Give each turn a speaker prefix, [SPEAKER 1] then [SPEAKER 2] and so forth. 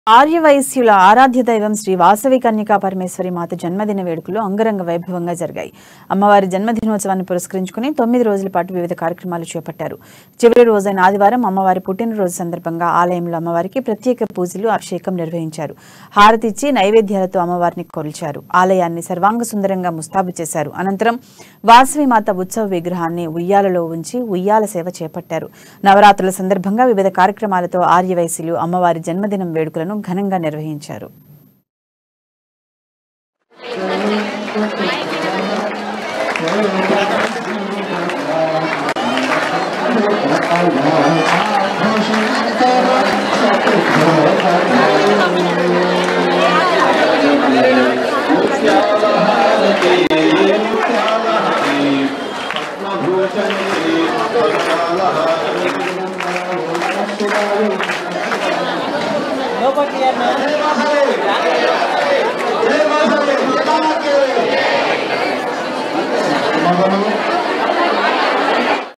[SPEAKER 1] ఆర్యవైశ్యుల ఆరాధ్య దైవం శ్రీ వాసవి కన్యకా పరమేశ్వరి మాత జన్మదిన వేడుకలు అంగరంగ వైభవంగా జరిగాయి అమ్మవారి జన్మదినోత్సవాన్ని పురస్కరించుకుని తొమ్మిది రోజుల పాటు వివిధ కార్యక్రమాలు చేపట్టారు చివరి రోజైన ఆదివారం అమ్మవారి పుట్టినరోజు సందర్భంగా ఆలయంలో అమ్మవారికి ప్రత్యేక పూజలు అభిషేకం నిర్వహించారు హారతిచ్చి నైవేద్యాలతో అమ్మవారిని కొలిచారు ఆలయాన్ని సర్వాంగ సుందరంగా ముస్తాబు చేశారు అనంతరం వాసవి మాత ఉత్సవ విగ్రహాన్ని ఉయ్యాలలో ఉంచి ఉయ్యాల సేవ చేపట్టారు నవరాత్రుల సందర్భంగా వివిధ కార్యక్రమాలతో ఆర్యవైశ్యులు అమ్మవారి జన్మదినం వేడుకలను ఘనంగా నిర్వహించారు
[SPEAKER 2] మగను